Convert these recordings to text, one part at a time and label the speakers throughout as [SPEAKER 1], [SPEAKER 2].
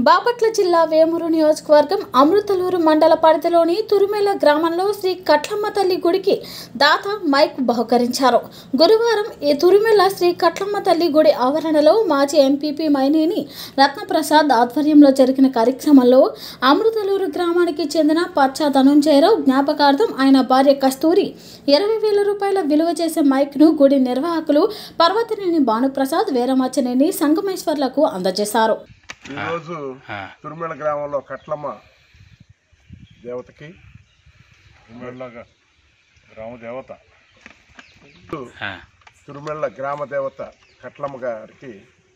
[SPEAKER 1] బాపట్ల జిల్లా వేమూరు నియోజకవర్గం అమృతలూరు మండల పరిధిలోని తురుమేల గ్రామంలో శ్రీ కట్లమ్మ తల్లి గుడికి దాత మైక్ బహుకరించారు గురువారం ఈ తురుమేల శ్రీ కట్లమ్మ తల్లి గుడి ఆవరణలో మాజీ ఎంపీపీ మైనేని రత్నప్రసాద్ ఆధ్వర్యంలో జరిగిన కార్యక్రమంలో అమృతలూరు గ్రామానికి చెందిన పచ్చా ధనుంజయరావు జ్ఞాపకార్థం ఆయన భార్య కస్తూరి ఇరవై వేల రూపాయల విలువ చేసే మైక్ను గుడి నిర్వాహకులు పర్వతనేని భానుప్రసాద్ వీరమచ్చనేని సంగమేశ్వర్లకు అందజేశారు
[SPEAKER 2] ఈరోజు తురిమెల గ్రామంలో కట్లమ్మ దేవతకి
[SPEAKER 3] ఉమ్మడిలాగా గ్రామ దేవత
[SPEAKER 2] తురిమెళ్ళ గ్రామ దేవత కట్లమ్మ గారికి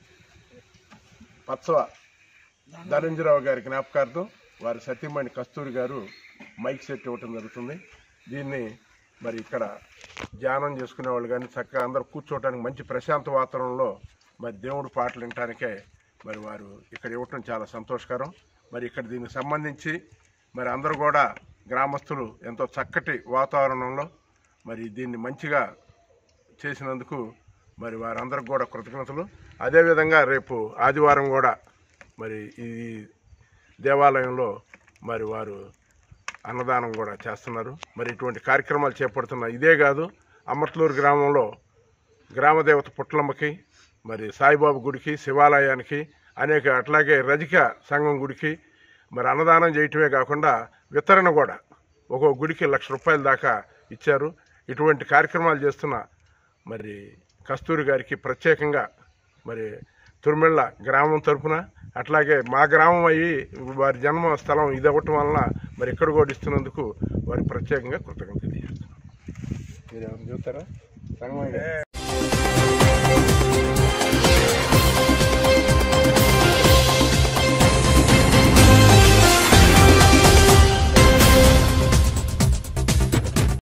[SPEAKER 2] పచ్చవ ధనంజరావు గారి జ్ఞాపకార్థం వారి సతీమణి కస్తూరి గారు మైక్ సెట్ ఇవ్వటం జరుగుతుంది దీన్ని మరి ఇక్కడ ధ్యానం చేసుకునే వాళ్ళు కానీ చక్కగా అందరూ కూర్చోవడానికి మంచి ప్రశాంత వాతావరణంలో మరి దేవుడి పాటలు వినటానికే మరి వారు ఇక్కడ ఇవ్వటం చాలా సంతోషకరం మరి ఇక్కడ దీనికి సంబంధించి మరి అందరూ కూడా గ్రామస్తులు ఎంతో చక్కటి వాతావరణంలో మరి దీన్ని మంచిగా చేసినందుకు మరి వారందరికి కూడా కృతజ్ఞతలు అదేవిధంగా రేపు ఆదివారం కూడా మరి ఈ దేవాలయంలో మరి వారు అన్నదానం కూడా చేస్తున్నారు మరి ఇటువంటి కార్యక్రమాలు చేపడుతున్న ఇదే కాదు అమర్తలూరు గ్రామంలో గ్రామదేవత పుట్లమ్మకి మరి సాయిబాబు గుడికి శివాలయానికి అనేక అట్లాగే రజిక సంఘం గుడికి మరి అన్నదానం చేయటమే కాకుండా వితరణ కూడా ఒక్కో గుడికి లక్ష రూపాయల దాకా ఇచ్చారు ఇటువంటి కార్యక్రమాలు చేస్తున్న మరి కస్తూరి గారికి ప్రత్యేకంగా మరి తురిమెళ్ళ గ్రామం తరపున అట్లాగే మా గ్రామం అయ్యి వారి జన్మ స్థలం ఇది అవ్వటం వలన మరి ఇక్కడ కూడా ఇస్తున్నందుకు వారికి ప్రత్యేకంగా కృతజ్ఞత తెలియజేస్తున్నాం మీరు ఏమైనా చూస్తారా సంగమయ్య గారు.